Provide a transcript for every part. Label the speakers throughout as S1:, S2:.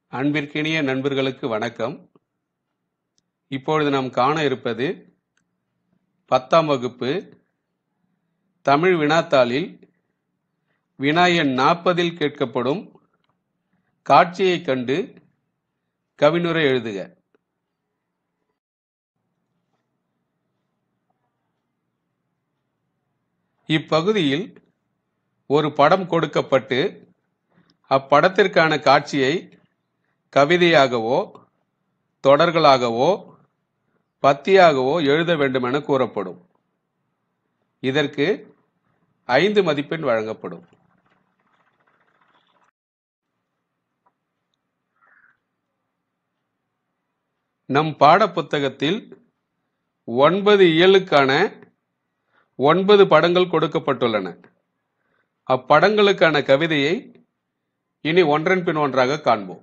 S1: அன்பிற்கினிய நண்பர்களுக்கு வணக்கம் இப்பொழுது நாம் காண இருப்பது பத்தாம் வகுப்பு தமிழ் வினாத்தாளில் வினா எண் நாற்பதில் கேட்கப்படும் காட்சியைக் கண்டு கவினுரை எழுதுக இப்பகுதியில் ஒரு படம் கொடுக்கப்பட்டு அப்படத்திற்கான காட்சியை கவிதையாகவோ தொடர்களாகவோ பத்தியாகவோ எழுத வேண்டுமென கூறப்படும் இதற்கு ஐந்து மதிப்பெண் வழங்கப்படும் நம் பாடப்புத்தகத்தில் ஒன்பது இயலுக்கான ஒன்பது படங்கள் கொடுக்கப்பட்டுள்ளன அப்படங்களுக்கான கவிதையை இனி ஒன்றன் பின் ஒன்றாக காண்போம்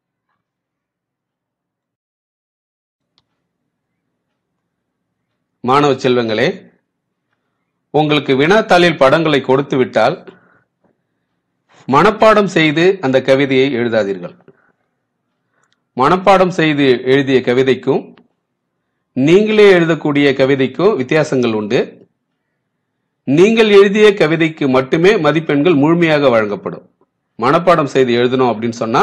S1: மாணவ செல்வங்களே உங்களுக்கு வினாத்தாளில் படங்களை கொடுத்து விட்டால் மனப்பாடம் செய்து அந்த கவிதையை எழுதாதீர்கள் மனப்பாடம் செய்து எழுதிய கவிதைக்கும் நீங்களே எழுதக்கூடிய கவிதைக்கும் வித்தியாசங்கள் உண்டு நீங்கள் எழுதிய கவிதைக்கு மட்டுமே மதிப்பெண்கள் முழுமையாக வழங்கப்படும் மனப்பாடம் செய்து எழுதணும் அப்படின்னு சொன்னா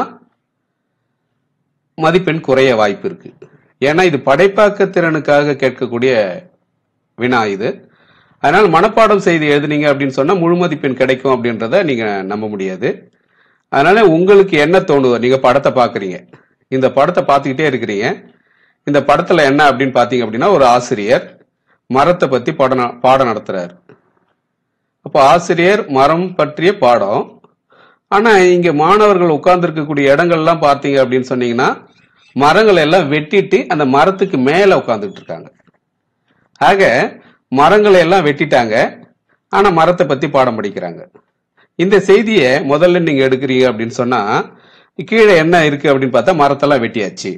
S1: மதிப்பெண் குறைய வாய்ப்பு இருக்கு ஏன்னா இது படைப்பாக்க திறனுக்காக கேட்கக்கூடிய வினா இது அதனால் மனப்பாடம் செய்து எழுதுனீங்க அப்படின்னு சொன்னா முழு மதிப்பெண் கிடைக்கும் அப்படின்றத நீங்க நம்ப முடியாது அதனால உங்களுக்கு என்ன தோணுதோ நீங்க படத்தை பாக்குறீங்க இந்த படத்தை பார்த்துக்கிட்டே இருக்கிறீங்க இந்த படத்துல என்ன அப்படின்னு பாத்தீங்க அப்படின்னா ஒரு ஆசிரியர் மரத்தை பத்தி பாடம் பாடம் நடத்துறாரு அப்போ ஆசிரியர் மரம் பற்றிய பாடம் ஆனா இங்க மாணவர்கள் உட்கார்ந்துருக்கக்கூடிய இடங்கள்லாம் பார்த்தீங்க அப்படின்னு சொன்னீங்கன்னா மரங்களை எல்லாம் வெட்டிட்டு அந்த மரத்துக்கு மேல உட்கார்ந்துட்டு இருக்காங்க ஆக மரங்களை எல்லாம் வெட்டிட்டாங்க ஆனா மரத்தை பத்தி பாடம் படிக்கிறாங்க இந்த செய்தியை முதல்ல நீங்க எடுக்கிறீங்க அப்படின்னு சொன்னா கீழே என்ன இருக்கு அப்படின்னு பார்த்தா மரத்தெல்லாம் வெட்டியாச்சு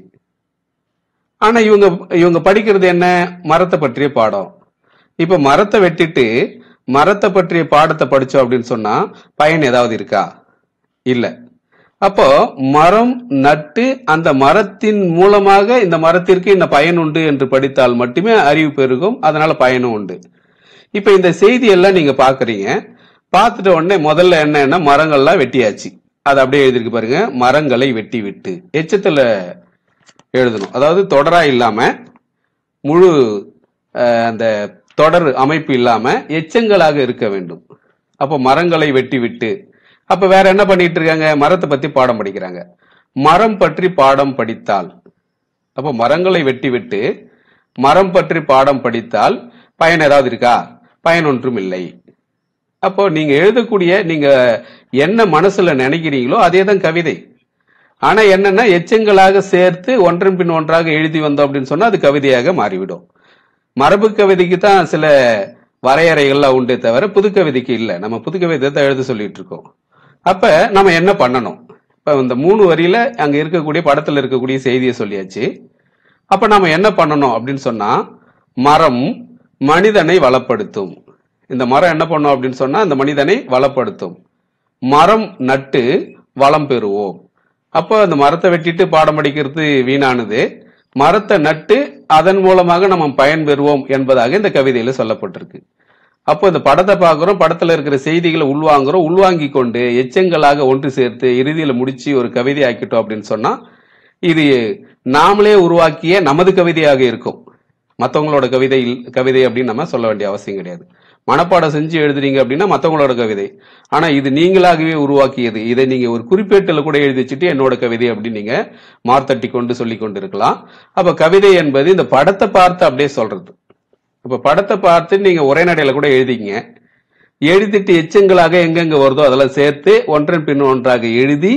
S1: ஆனா இவங்க இவங்க படிக்கிறது என்ன மரத்தை பற்றிய பாடம் இப்ப மரத்தை வெட்டிட்டு மரத்தை பற்றிய பாடத்தை படிச்சோம் அப்படின்னு சொன்னா பயன் ஏதாவது இருக்கா இல்ல அப்போ மரம் நட்டு அந்த மரத்தின் மூலமாக இந்த மரத்திற்கு இந்த பயன் உண்டு என்று படித்தால் மட்டுமே அறிவு பெருகும் அதனால பயனும் உண்டு இப்ப இந்த செய்தி எல்லாம் நீங்க பாக்குறீங்க பார்த்துட்ட உடனே முதல்ல என்னன்னா மரங்கள்லாம் வெட்டியாச்சு அது அப்படியே எழுதிருக்கு பாருங்க மரங்களை வெட்டி விட்டு எச்சத்துல எழுதணும் அதாவது தொடரா இல்லாம முழு அஹ், அந்த தொடர் அமைப்பு இல்லாம எச்சங்களாக இருக்க வேண்டும் அப்போ மரங்களை வெட்டி விட்டு அப்ப வேற என்ன பண்ணிட்டு இருக்காங்க மரத்தை பத்தி பாடம் படிக்கிறாங்க மரம் பற்றி பாடம் படித்தால் அப்போ மரங்களை வெட்டி விட்டு மரம் பற்றி பாடம் படித்தால் பயன் ஏதாவது இருக்கா பயன் ஒன்றும் இல்லை அப்போ நீங்க எழுதக்கூடிய நீங்க என்ன மனசுல நினைக்கிறீங்களோ அதே தான் கவிதை ஆனா என்னன்னா எச்சங்களாக சேர்த்து ஒன்றன் பின் ஒன்றாக எழுதி வந்தோம் அப்படின்னு சொன்னா அது கவிதையாக மாறிவிடும் மரபு கவிதைக்கு தான் சில வரையறைகள்லாம் உண்டே தவிர புது கவிதைக்கு இல்லை நம்ம புது கவிதை தான் எழுத சொல்லிட்டு இருக்கோம் அப்ப நம்ம என்ன பண்ணணும் இப்ப இந்த மூணு வரியில அங்க இருக்கக்கூடிய படத்துல இருக்கக்கூடிய செய்தியை சொல்லியாச்சு அப்ப நாம என்ன பண்ணணும் அப்படின்னு சொன்னா மரம் மனிதனை வளப்படுத்தும் இந்த மரம் என்ன பண்ணும் அப்படின்னு சொன்னா அந்த மனிதனை வளப்படுத்தும் மரம் நட்டு வளம் பெறுவோம் அப்போ அந்த மரத்தை வெட்டிட்டு பாடம் படிக்கிறது வீணானது மரத்தை நட்டு அதன் மூலமாக நம்ம பயன் பெறுவோம் என்பதாக இந்த கவிதையில சொல்லப்பட்டிருக்கு அப்போ இந்த படத்தை பார்க்குறோம் படத்துல இருக்கிற செய்திகளை உள்வாங்குறோம் உள்வாங்கி கொண்டு எச்சங்களாக ஒன்று சேர்த்து இறுதியில முடிச்சு ஒரு கவிதை ஆக்கிட்டோம் அப்படின்னு சொன்னா இது நாமளே உருவாக்கிய நமது கவிதையாக இருக்கும் மற்றவங்களோட கவிதை இல்- கவிதை அப்படின்னு நம்ம சொல்ல வேண்டிய அவசியம் கிடையாது மனப்பாடம் செஞ்சு எழுதுறீங்க அப்படின்னா மற்றவங்களோட கவிதை ஆனா இது நீங்களாகவே உருவாக்கியது இதை நீங்க ஒரு குறிப்பேட்டில் கூட எழுதி வச்சுட்டு என்னோட கவிதை அப்படின்னு நீங்க மார்த்தட்டி கொண்டு சொல்லி கொண்டு இருக்கலாம் அப்ப கவிதை என்பது இந்த படத்தை பார்த்து அப்படியே சொல்றது இப்ப படத்தை பார்த்து நீங்க ஒரே நடையில கூட எழுதிங்க எழுதிட்டு எச்சங்களாக எங்கெங்க வருதோ அதெல்லாம் சேர்த்து ஒன்றன் பின் ஒன்றாக எழுதி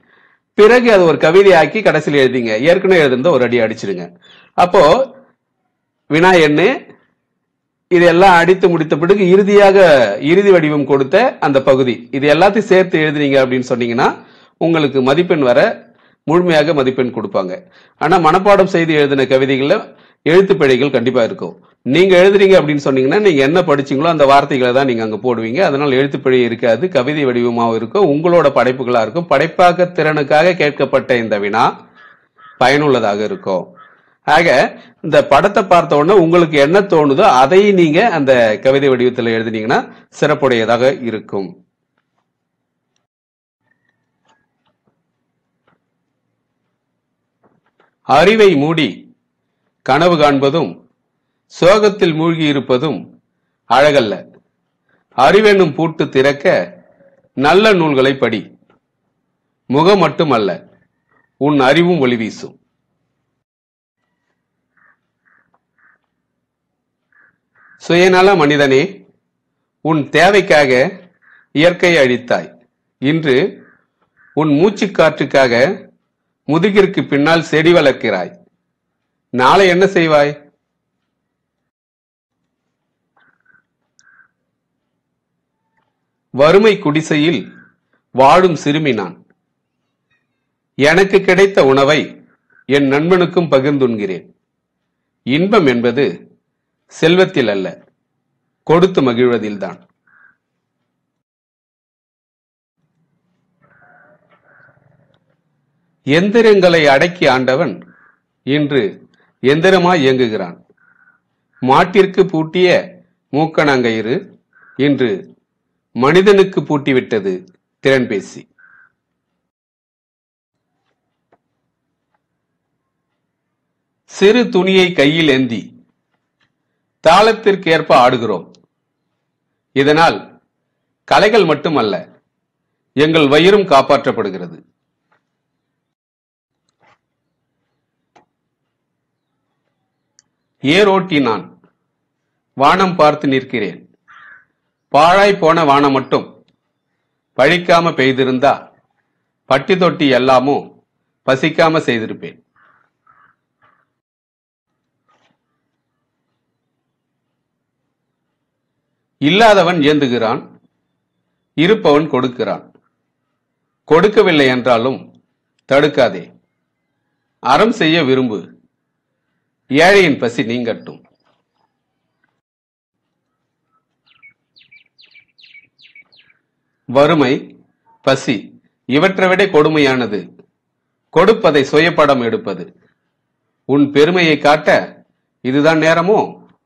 S1: பிறகு அது ஒரு கவிதை ஆக்கி கடைசியில் எழுதிங்க ஏற்கனவே எழுதுனத ஒரு அடி அடிச்சிடுங்க அப்போ வினா எண்ணு இது எல்லாம் அடித்து முடித்த பிறகு இறுதியாக இறுதி வடிவம் கொடுத்த அந்த பகுதி இது எல்லாத்தையும் சேர்த்து எழுதுனீங்க அப்படின்னு சொன்னீங்கன்னா உங்களுக்கு மதிப்பெண் வர முழுமையாக மதிப்பெண் கொடுப்பாங்க ஆனா மனப்பாடம் செய்து எழுதின கவிதைகள்ல எழுத்து பிழைகள் கண்டிப்பா இருக்கும் நீங்க எழுதுறீங்க அப்படின்னு சொன்னீங்கன்னா நீங்க என்ன படிச்சீங்களோ அந்த வார்த்தைகளை தான் நீங்க அங்க போடுவீங்க அதனால எழுத்து பிழை இருக்காது கவிதை வடிவமாகவும் இருக்கும் உங்களோட படைப்புகளா இருக்கும் படைப்பாக்க திறனுக்காக கேட்கப்பட்ட இந்த வினா பயனுள்ளதாக இருக்கும் ஆக இந்த படத்தை பார்த்த உடனே உங்களுக்கு என்ன தோணுதோ அதை நீங்க அந்த கவிதை வடிவத்தில் எழுதினீங்கன்னா சிறப்புடையதாக இருக்கும் அறிவை மூடி கனவு காண்பதும் சோகத்தில் மூழ்கி இருப்பதும் அழகல்ல அறிவென்னும் பூட்டு திறக்க நல்ல நூல்களை படி முகம் மட்டுமல்ல உன் அறிவும் ஒளி வீசும் சுயநல மனிதனே உன் தேவைக்காக இயற்கையை அழித்தாய் இன்று உன் மூச்சுக்காற்றுக்காக முதுகிற்கு பின்னால் செடி வளர்க்கிறாய் நாளை என்ன செய்வாய் வறுமை குடிசையில் வாழும் சிறுமி நான் எனக்கு கிடைத்த உணவை என் நண்பனுக்கும் பகிர்ந்துண்கிறேன் இன்பம் என்பது செல்வத்தில் அல்ல கொடுத்து மகிழ்வதில்தான் எந்திரங்களை அடக்கி ஆண்டவன் இன்று எந்திரமாய் இயங்குகிறான் மாட்டிற்கு பூட்டிய மூக்கணாங்கயிறு இன்று மனிதனுக்கு பூட்டிவிட்டது திறன்பேசி சிறு துணியை கையில் ஏந்தி தாளத்திற்கு ஏற்ப ஆடுகிறோம் இதனால் கலைகள் மட்டுமல்ல எங்கள் வயிறும் காப்பாற்றப்படுகிறது ஏரோட்டி நான் வானம் பார்த்து நிற்கிறேன் பாழாய் போன வானம் மட்டும் பழிக்காம பெய்திருந்தா பட்டி தொட்டி எல்லாமும் பசிக்காம செய்திருப்பேன் இல்லாதவன் ஏந்துகிறான் இருப்பவன் கொடுக்கிறான் கொடுக்கவில்லை என்றாலும் தடுக்காதே அறம் செய்ய விரும்பு ஏழையின் பசி நீங்கட்டும் வறுமை பசி இவற்றை விட கொடுமையானது கொடுப்பதை சுயப்படம் எடுப்பது உன் பெருமையை காட்ட இதுதான் நேரமோ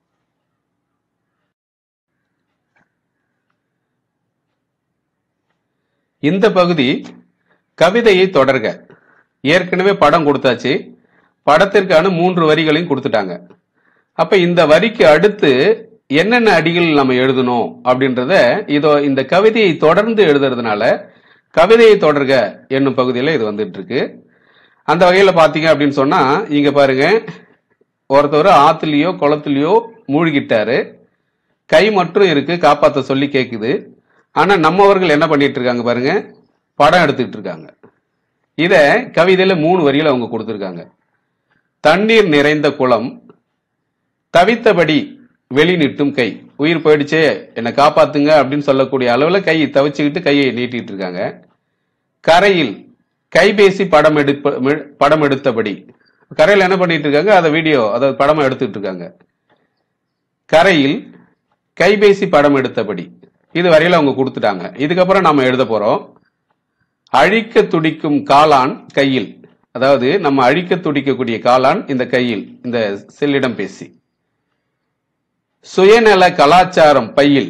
S1: இந்த பகுதி கவிதையை தொடர்க ஏற்கனவே படம் கொடுத்தாச்சு படத்திற்கான மூன்று வரிகளையும் கொடுத்துட்டாங்க அப்ப இந்த வரிக்கு அடுத்து என்னென்ன அடிகள் நம்ம எழுதணும் அப்படின்றத இதோ இந்த கவிதையை தொடர்ந்து எழுதுறதுனால கவிதையை தொடர்க என்னும் பகுதியில் இது வந்துட்டு இருக்கு அந்த வகையில பாத்தீங்க அப்படின்னு சொன்னா இங்க பாருங்க ஒருத்தவர் ஆத்துலயோ குளத்துலயோ மூழ்கிட்டாரு கை மட்டும் இருக்கு காப்பாத்த சொல்லி கேக்குது ஆனா நம்மவர்கள் என்ன பண்ணிட்டு இருக்காங்க பாருங்க படம் எடுத்துக்கிட்டு இருக்காங்க இத கவிதையில மூணு வரியில அவங்க கொடுத்திருக்காங்க தண்ணீர் நிறைந்த குளம் தவித்தபடி வெளி நிட்டும் கை உயிர் போயிடுச்சே என்னை காப்பாத்துங்க அப்படின்னு சொல்லக்கூடிய அளவுல கை தவிச்சுக்கிட்டு கையை நீட்டிட்டு இருக்காங்க கரையில் கைபேசி படம் எடுப்ப மெ- படம் எடுத்தபடி கரையில் என்ன பண்ணிட்டு இருக்காங்க அதை வீடியோ அதாவது படமா எடுத்துட்டு இருக்காங்க கரையில் கைபேசி படம் எடுத்தபடி இது வரையில அவங்க கொடுத்துட்டாங்க இதுக்கப்புறம் நாம எழுத போறோம் அழிக்க துடிக்கும் காளான் கையில் அதாவது நம்ம அழிக்க துடிக்கக்கூடிய காளான் இந்த கையில் இந்த செல்லிடம் பேசி சுயநல கலாச்சாரம் பையில்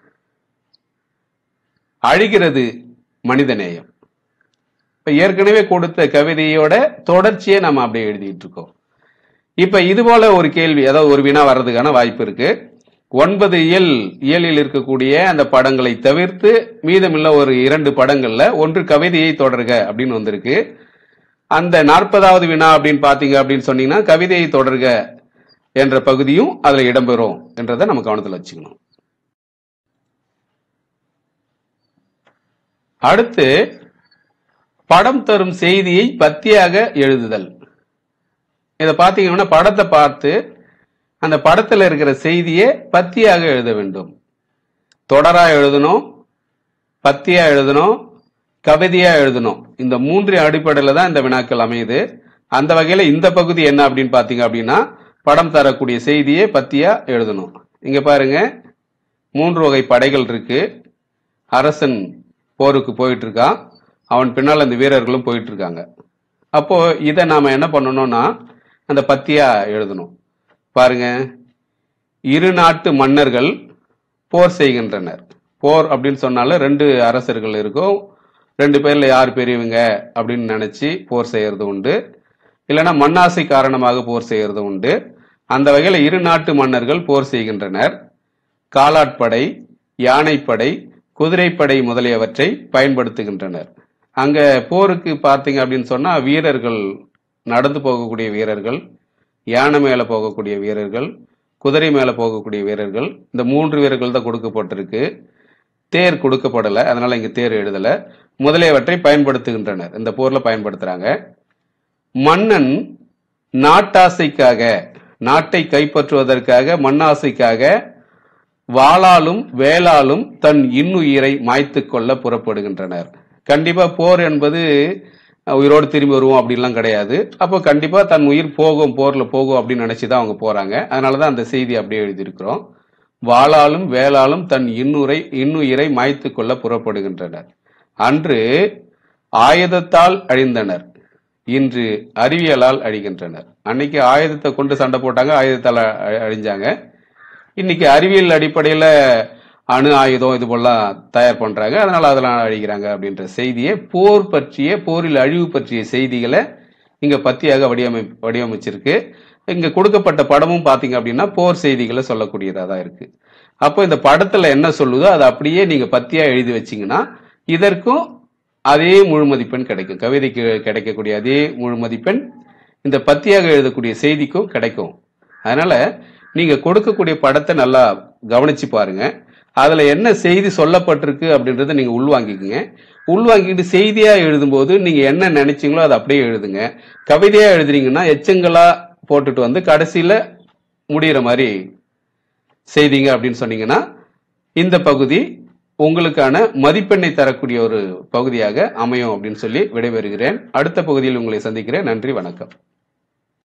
S1: அழிகிறது மனிதநேயம் இப்ப ஏற்கனவே கொடுத்த கவிதையோட தொடர்ச்சியை நம்ம அப்படியே எழுதிட்டு இருக்கோம் இப்ப இது போல ஒரு கேள்வி அதாவது ஒரு வினா வர்றதுக்கான வாய்ப்பு இருக்கு ஒன்பது இயல் இயலில் இருக்கக்கூடிய அந்த படங்களை தவிர்த்து மீதமுள்ள ஒரு இரண்டு படங்கள்ல ஒன்று கவிதையை தொடர்க அப்படின்னு வந்திருக்கு அந்த நாற்பதாவது வினா அப்படின்னு பாத்தீங்க அப்படின்னு சொன்னீங்கன்னா கவிதையை தொடர்க என்ற பகுதியும் அதுல இடம்பெறும் என்றதை நம்ம கவனத்தில் வச்சுக்கணும் அடுத்து படம் தரும் செய்தியை பத்தியாக எழுதுதல் இதை பார்த்தீங்கன்னா படத்தை பார்த்து அந்த படத்துல இருக்கிற செய்தியை பத்தியாக எழுத வேண்டும் தொடரா எழுதணும் பத்தியா எழுதணும் கவிதையா எழுதணும் இந்த மூன்று அடிப்படையில தான் இந்த வினாக்கள் அமையுது அந்த வகையில இந்த பகுதி என்ன அப்படின்னு பாத்தீங்க அப்படின்னா படம் தரக்கூடிய செய்தியை பத்தியா எழுதணும் இங்க பாருங்க மூன்று வகை படைகள் இருக்கு அரசன் போருக்கு போயிட்டு இருக்கான் அவன் பின்னால் அந்த வீரர்களும் போயிட்டு இருக்காங்க அப்போ இதை நாம என்ன பண்ணணும்னா அந்த பத்தியா எழுதணும் பாருங்க இரு நாட்டு மன்னர்கள் போர் செய்கின்றனர் போர் அப்படின்னு சொன்னால ரெண்டு அரசர்கள் இருக்கும் ரெண்டு பேர்ல யார் பெரியவங்க அப்படின்னு நினைச்சு போர் செய்யறது உண்டு இல்லைன்னா மண்ணாசை காரணமாக போர் செய்யறது உண்டு அந்த வகையில இரு நாட்டு மன்னர்கள் போர் செய்கின்றனர் காலாட்படை யானைப்படை குதிரைப்படை முதலியவற்றை பயன்படுத்துகின்றனர் அங்க போருக்கு பார்த்தீங்க அப்படின்னு சொன்னா வீரர்கள் நடந்து போகக்கூடிய வீரர்கள் யானை மேல போகக்கூடிய வீரர்கள் குதிரை மேல போகக்கூடிய வீரர்கள் இந்த மூன்று வீரர்கள் தான் கொடுக்கப்பட்டிருக்கு தேர் கொடுக்கப்படல அதனால இங்க தேர் எழுதல முதலியவற்றை பயன்படுத்துகின்றனர் இந்த போர்ல பயன்படுத்துறாங்க மன்னன் நாட்டாசைக்காக நாட்டை கைப்பற்றுவதற்காக மண்ணாசைக்காக வாளாலும் வேளாலும் தன் இன்னுயிரை மாய்த்து கொள்ள புறப்படுகின்றனர் கண்டிப்பா போர் என்பது அஹ், உயிரோடு திரும்பி வருவோம் அப்படின்லாம் கிடையாது அப்போ கண்டிப்பா தன் உயிர் போகும் போர்ல போகும் அப்படின்னு நினைச்சுதான் அவங்க போறாங்க அதனாலதான் அந்த செய்தி அப்படியே எழுதியிருக்கிறோம் வாளாலும் வேளாலும் தன் இன்னுரை இன்னுயிரை மாய்த்து கொள்ள புறப்படுகின்றனர் அன்று ஆயுதத்தால் அழிந்தனர் இன்று அறிவியலால் அழிகின்றனர் அன்னைக்கு ஆயுதத்தை கொண்டு சண்டை போட்டாங்க ஆயுதத்தால் அ- அழிஞ்சாங்க இன்னைக்கு அறிவியல் அடிப்படையில அணு ஆயுதம் இது போலாம் தயார் பண்றாங்க அதனால அதெல்லாம் அழிக்கிறாங்க அப்படின்ற செய்தியை போர் பற்றிய போரில் அழிவு பற்றிய செய்திகளை இங்க பத்தியாக வடிவமை வடிவமைச்சிருக்கு இங்க கொடுக்கப்பட்ட படமும் பாத்தீங்க அப்படின்னா போர் செய்திகளை சொல்லக்கூடியதா தான் இருக்கு அப்போ இந்த படத்துல என்ன சொல்லுதோ அதை அப்படியே நீங்க பத்தியா எழுதி வச்சீங்கன்னா இதற்கும் அதே முழு மதிப்பெண் கிடைக்கும் கவிதைக்கு கிடைக்கக்கூடிய அதே முழு மதிப்பெண் இந்த பத்தியாக எழுதக்கூடிய செய்திக்கும் கிடைக்கும் அதனால நீங்க கொடுக்கக்கூடிய படத்தை நல்லா கவனிச்சு பாருங்க அதுல என்ன செய்தி சொல்லப்பட்டிருக்கு அப்படின்றத நீங்க உள்வாங்கிக்குங்க உள்வாங்கிட்டு செய்தியா எழுதும்போது நீங்க என்ன நினைச்சீங்களோ அதை அப்படியே எழுதுங்க கவிதையா எழுதுறீங்கன்னா எச்சங்களா போட்டுட்டு வந்து கடைசியில முடியிற மாதிரி செய்தீங்க அப்படின்னு சொன்னீங்கன்னா இந்த பகுதி உங்களுக்கான மதிப்பெண்ணை தரக்கூடிய ஒரு பகுதியாக அமையும் அப்படின்னு சொல்லி விடைபெறுகிறேன் அடுத்த பகுதியில் உங்களை சந்திக்கிறேன் நன்றி வணக்கம்